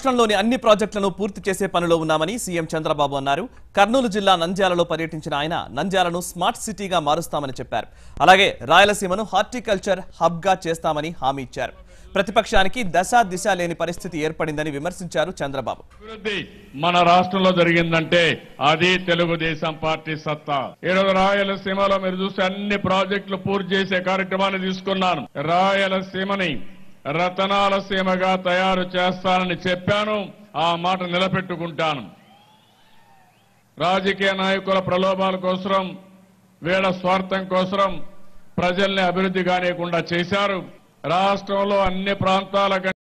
రాష్ట్రంలోని అన్ని ప్రాజెక్టులను పూర్తి చేసే పనిలో ఉన్నామని సీఎం చంద్రబాబు అన్నారు కర్నూలు జిల్లా నంద్యాలలో పర్యటించిన ఆయన నంద్యాలను స్మార్ట్ సిటీగా మారుస్తామని చెప్పారు అలాగే రాయలసీమను హార్టికల్చర్ హబ్గా చేస్తామని హామీ ఇచ్చారు ప్రతిపక్షానికి దశ దిశ లేని పరిస్థితి ఏర్పడిందని విమర్శించారు చంద్రబాబు అభివృద్ధి మన రాష్ట్రంలో జరిగిందంటే అది తెలుగుదేశం పార్టీ సత్తా ఈరోజు రాయలసీమలో మీరు చూస్తే అన్ని ప్రాజెక్టులు పూర్తి చేసే కార్యక్రమాన్ని తీసుకున్నాను రాయలసీమని రతనాల సీమగా తయారు చేస్తానని చెప్పాను ఆ మాట నిలబెట్టుకుంటాను రాజకీయ నాయకుల ప్రలోభాల కోసం వీళ్ళ స్వార్థం కోసం ప్రజల్ని అభివృద్ధి కానియకుండా చేశారు రాష్ట్రంలో అన్ని ప్రాంతాల